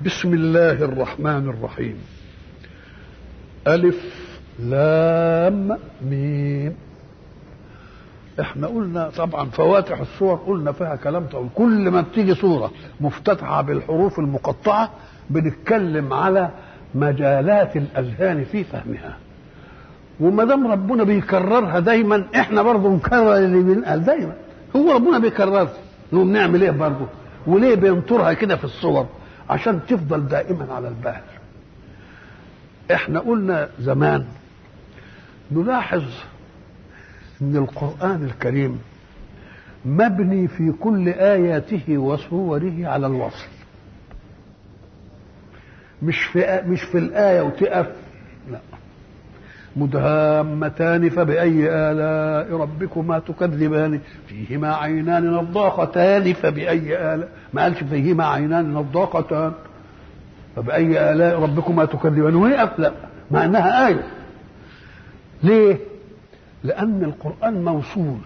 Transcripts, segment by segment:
بسم الله الرحمن الرحيم ألف لام ميم احنا قلنا طبعا فواتح الصور قلنا فيها كلام طويل كل ما بتيجي صورة مفتتحة بالحروف المقطعة بنتكلم على مجالات الأذهان في فهمها وما دام ربنا بيكررها دايما احنا برضه نكرر اللي بنقال دايما هو ربنا بيكررها نقوم نعمل ايه برضه وليه بينطرها كده في الصور عشان تفضل دائما على البال احنا قلنا زمان نلاحظ ان القران الكريم مبني في كل اياته وصوره على الوصل مش في مش في الايه وتقف لا مدهامتان فبأي آلاء ربكما تكذبان فيهما عينان نضاختان فبأي آلاء ما قالش فيهما عينان نضاختان فبأي آلاء ربكما تكذبان ويقف لا مع أنها آية ليه؟ لأن القرآن موصول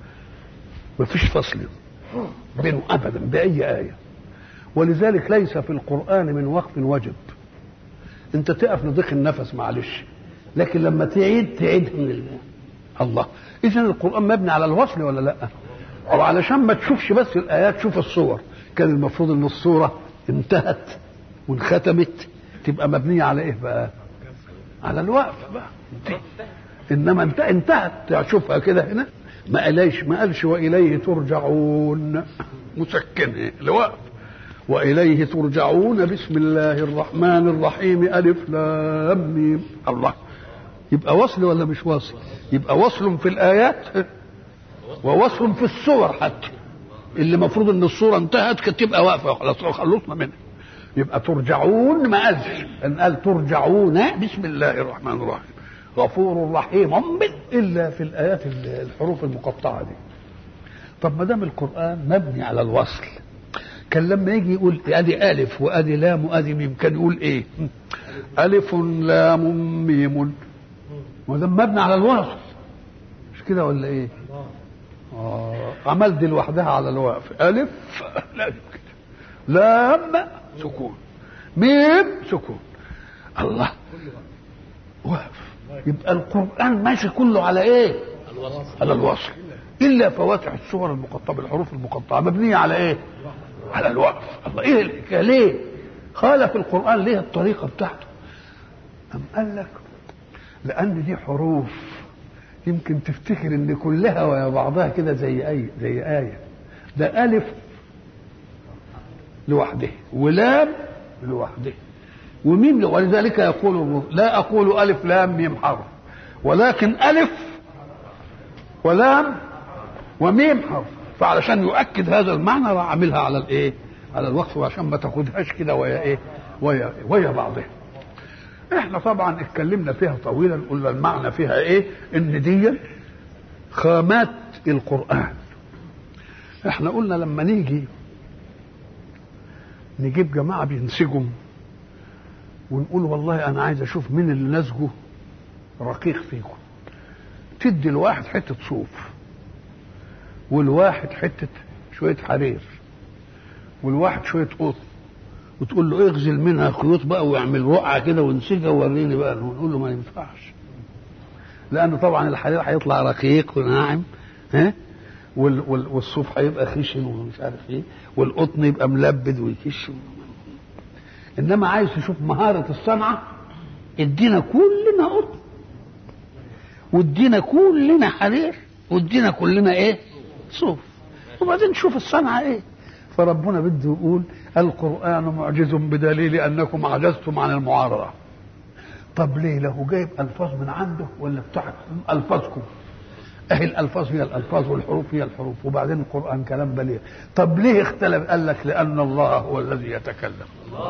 مفيش فصل بينه أبدا بأي آية ولذلك ليس في القرآن من وقف وجب أنت تقف لضيق النفس معلش لكن لما تعيد تعيد من الله الله اذا القران مبني على الوصل ولا لا وعلشان ما تشوفش بس الايات شوف الصور كان المفروض ان الصوره انتهت وانختمت تبقى مبنيه على ايه بقى على الوقف بقى انتهت. انما انت انتهت تشوفها كده هنا ما قالش ما قالش واليه ترجعون مسكن الوقف واليه ترجعون بسم الله الرحمن الرحيم الف لام ميم الله يبقى وصل ولا مش وصل يبقى وصل في الايات ووصل في الصور حتى اللي المفروض ان الصوره انتهت كانت تبقى واقفه خلاص خلصنا منها يبقى ترجعون ما قالش ان قال ترجعون بسم الله الرحمن الرحيم غفور رحيم الا في الايات الحروف المقطعه دي طب ما دام القران مبني على الوصل كان لما يجي يقول ادي الف وادي لام وادي ميم كان يقول ايه الف لام ميم وده مبني على الوصل مش كده ولا ايه آه. عمل دي لوحدها على الوقف الف لام كده لام سكون ميم سكون الله وقف يبقى القران ماشي كله على ايه على الوصل الا فواتح الصور المقطعه بالحروف المقطعه مبنيه على ايه على الوقف الله ايه الحكايه ليه خالف القران ليه الطريقه بتاعته أم قال لك لان دي حروف يمكن تفتكر ان كلها ويا بعضها كده زي اي زي ايه ده الف لوحده ولام لوحده وميم ولذلك يقول لا اقول الف لام ميم حرف ولكن الف ولام وميم حرف فعلشان يؤكد هذا المعنى راح عاملها على الايه على الوقف وعشان ما تاخدهاش كده ويا ايه ويا ويا بعضها احنا طبعا اتكلمنا فيها طويلا قلنا المعنى فيها ايه ان دي خامات القران احنا قلنا لما نيجي نجيب جماعه بينسجوا ونقول والله انا عايز اشوف مين اللي نسجه رقيق فيكم تدي الواحد حته صوف والواحد حته شويه حرير والواحد شويه قطن وتقول له اغزل منها خيوط بقى واعمل رقعه كده وانسجها ووريني بقى ونقول له ما ينفعش لانه طبعا الحرير هيطلع رقيق وناعم ها وال وال والصوف هيبقى خشن ومش عارف ايه والقطن يبقى ملبد ويكش انما عايز تشوف مهاره الصنعه ادينا كلنا قطن وادينا كلنا حرير وادينا كلنا ايه صوف وبعدين نشوف الصنعه ايه فربنا بده يقول القرآن معجز بدليل أنكم عجزتم عن المعارضة طب ليه له جايب ألفاظ من عنده ولا بتاعت ألفاظكم أهي الألفاظ هي الألفاظ والحروف هي الحروف وبعدين القرآن كلام بليغ طب ليه اختلف قال لك لأن الله هو الذي يتكلم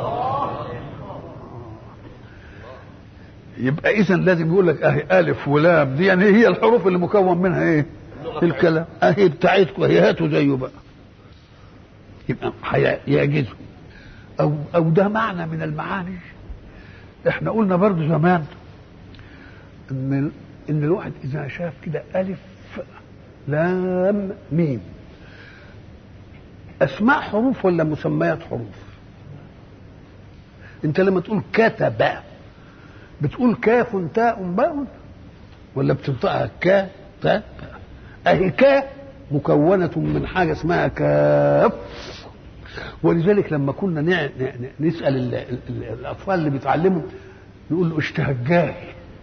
يبقى إذا لازم يقول لك أهي ألف ولام دي يعني هي الحروف اللي مكون منها إيه الكلام أهي بتاعتكم هي هاتوا زيه بقى يبقى يعجزه او او ده معنى من المعاني احنا قلنا برضو زمان ان ان الواحد اذا شاف كده الف لام ميم اسماء حروف ولا مسميات حروف انت لما تقول كتب بتقول كاف تاء باء ولا بتنطقها كا تاء اهي كا مكونة من حاجة اسمها كاف ولذلك لما كنا نع- ن- نسأل ال- ال- ال- الأطفال اللي بيتعلموا نقول له اشتهجاي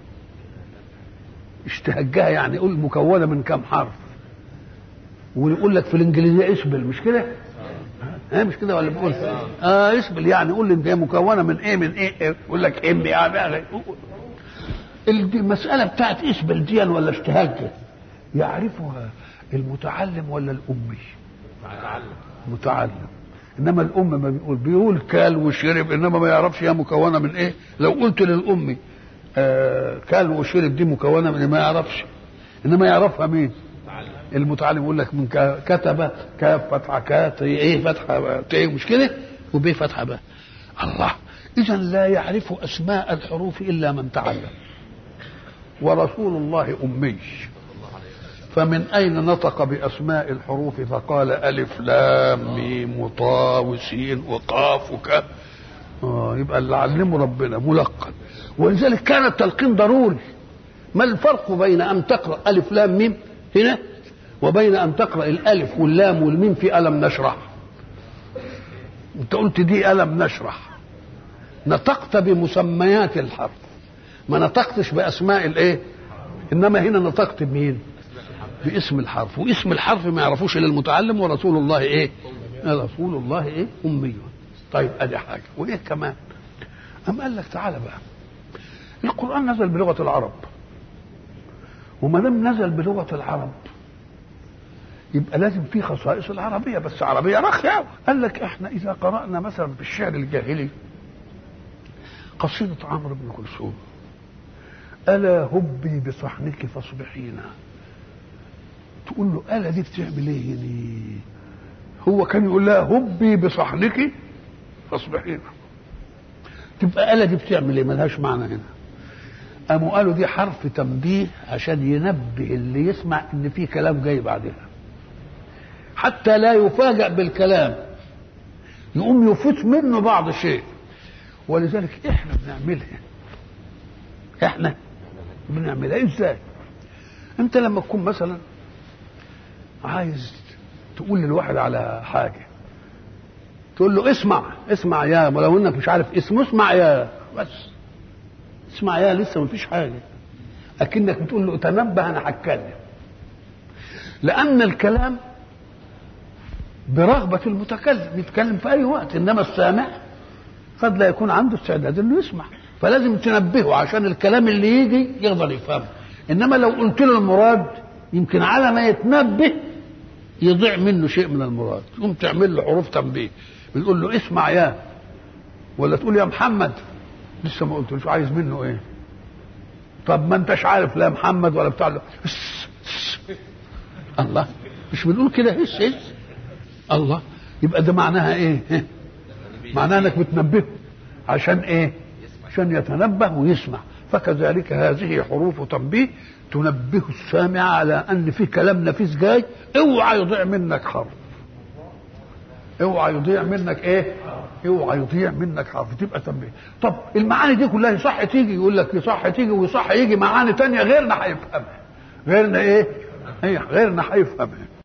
اشتهجاي يعني قول مكونة من كم حرف ويقول لك في الانجليزيه اسبل مش كده؟ ها مش كده ولا بيقول؟ اه اسبل يعني قول لي انت هي مكونه من ايه من ايه؟ يقول لك ام يعني المساله بتاعت اسبل دي ولا اشتهاج يعرفها المتعلم ولا الامي؟ متعلم انما الام ما بيقول بيقول كال وشرب انما ما يعرفش هي مكونه من ايه لو قلت للام آه كال وشرب دي مكونه من إيه؟ ما يعرفش انما يعرفها مين المتعلم يقول لك من ك- كتب كاف فتحه كات ايه فتحه ت مش كده وب فتحه ب الله اذا لا يعرف اسماء الحروف الا من تعلم ورسول الله امي فمن أين نطق بأسماء الحروف فقال ألف لام ميم وطاء وسين وقاف وكاف آه يبقى اللي علمه ربنا ملقن ولذلك كان التلقين ضروري ما الفرق بين أن تقرأ ألف لام ميم هنا وبين أن تقرأ الألف واللام والميم في ألم نشرح أنت قلت دي ألم نشرح نطقت بمسميات الحرف ما نطقتش بأسماء الإيه إنما هنا نطقت بمين باسم الحرف واسم الحرف ما يعرفوش الا المتعلم ورسول الله ايه رسول الله ايه امي طيب ادي حاجه وايه كمان ام قال لك تعالى بقى القران نزل بلغه العرب وما دام نزل بلغه العرب يبقى لازم في خصائص العربيه بس عربيه رخيه قال لك احنا اذا قرانا مثلا في الشعر الجاهلي قصيده عمرو بن كلثوم الا هبي بصحنك فاصبحينا تقول له آلة دي بتعمل ايه يعني هو كان يقول لها هبي بصحنك فاصبحين تبقى آلة دي بتعمل ايه ملهاش معنى هنا قاموا قالوا دي حرف تنبيه عشان ينبه اللي يسمع ان في كلام جاي بعدها حتى لا يفاجأ بالكلام يقوم يفوت منه بعض الشيء ولذلك احنا بنعملها احنا بنعملها ازاي انت لما تكون مثلا عايز تقول للواحد على حاجة تقول له اسمع اسمع يا ولو انك مش عارف اسمه اسمع يا بس اسمع يا لسه مفيش حاجة اكنك بتقول له تنبه انا هتكلم لان الكلام برغبة المتكلم يتكلم في اي وقت انما السامع قد لا يكون عنده استعداد انه يسمع فلازم تنبهه عشان الكلام اللي يجي يقدر يفهمه انما لو قلت له المراد يمكن على ما يتنبه يضيع منه شيء من المراد تقوم تعمل له حروف تنبيه بتقول له اسمع يا ولا تقول يا محمد لسه ما قلتلوش عايز منه ايه طب ما انتش عارف لا محمد ولا بتاع له اس- اس. الله مش بنقول كده هس هس الله يبقى ده معناها ايه ها؟ معناها انك بتنبهه عشان ايه عشان يتنبه ويسمع فكذلك هذه حروف تنبيه تنبه السامع على ان في كلام نفيس جاي اوعى يضيع منك حرف اوعى يضيع منك ايه اوعى يضيع منك حرف تبقى تنبيه طب المعاني دي كلها يصح تيجي يقول لك يصح تيجي ويصح يجي معاني تانية غيرنا هيفهمها غيرنا ايه هي غيرنا هيفهمها